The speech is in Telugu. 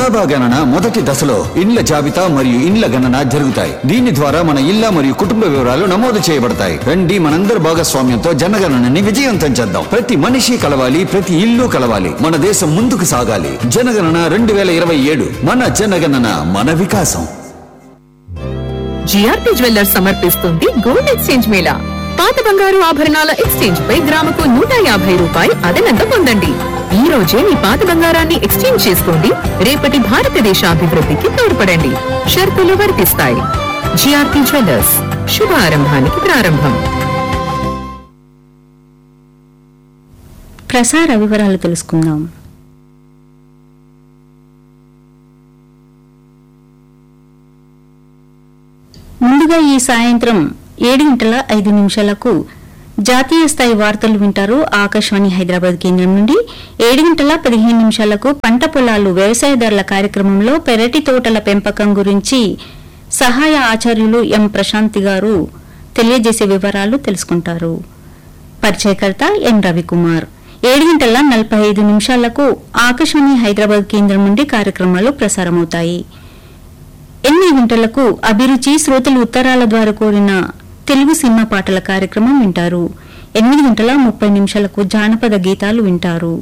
జనాభా గణన మొదటి దశలో ఇండ్ల జాబితా మరియు ఇండ్ల గణన జరుగుతాయి దీని ద్వారా మన ఇళ్ల మరియు కుటుంబ వివరాలు నమోదు చేయబడతాయి రండి మనందరి భాగస్వామ్యంతో జనగణనని విజయవంతం చేద్దాం ప్రతి మనిషి కలవాలి ప్రతి ఇల్లు కలవాలి మన దేశం ముందుకు సాగాలి జనగణన రెండు వేల ఇరవై ఏడు మన జనగణన మన వికాసం జిఆర్పి జ్యువెల్లర్స్ సమర్పిస్తుంది గోల్డ్ ఎక్స్చేంజ్ మేళా పాత బంగారు ఆభరణాల ఎక్స్చేంజ్ పై గ్రాముకు నూట యాభై రూపాయి అదనంగా పొందండి ఈ రోజే మీ పాత బంగారాన్ని ఎక్స్చేంజ్ చేసుకోండి రేపటి భారతదేశ అభివృద్ధికి తోడ్పడండి షరతులు వర్తిస్తాయి జిఆర్పి జ్యువెల్లర్స్ శుభారంభానికి ప్రారంభం ప్రసార వివరాలు తెలుసుకుందాం ముందుగా ఈ సాయంత్రం ఏడు గంటల ఐదు నిమిషాలకు జాతీయ స్థాయి వార్తలు వింటారు ఆకాశవాణి హైదరాబాద్ కేంద్రం నుండి ఏడు గంటల పదిహేను నిమిషాలకు పంట పొలాలు వ్యవసాయదారుల కార్యక్రమంలో పెరటి తోటల పెంపకం గురించి సహాయ ఆచార్యులు ఎం ప్రశాంతి గారు తెలియజేసే వివరాలు తెలుసుకుంటారు పరిచయకర్త ఎన్ రవికుమార్ ఏడు గంటల నలభై ఐదు నిమిషాలకు ఆకాశవాణి హైదరాబాద్ కేంద్రం నుండి కార్యక్రమాలు ప్రసారమవుతాయి ఎనిమిది గంటలకు అభిరుచి శ్రోతలు ఉత్తరాల ద్వారా కోరిన తెలుగు సినిమా పాటల కార్యక్రమం వింటారు ఎనిమిది గంటల ముప్పై నిమిషాలకు జానపద గీతాలు వింటారు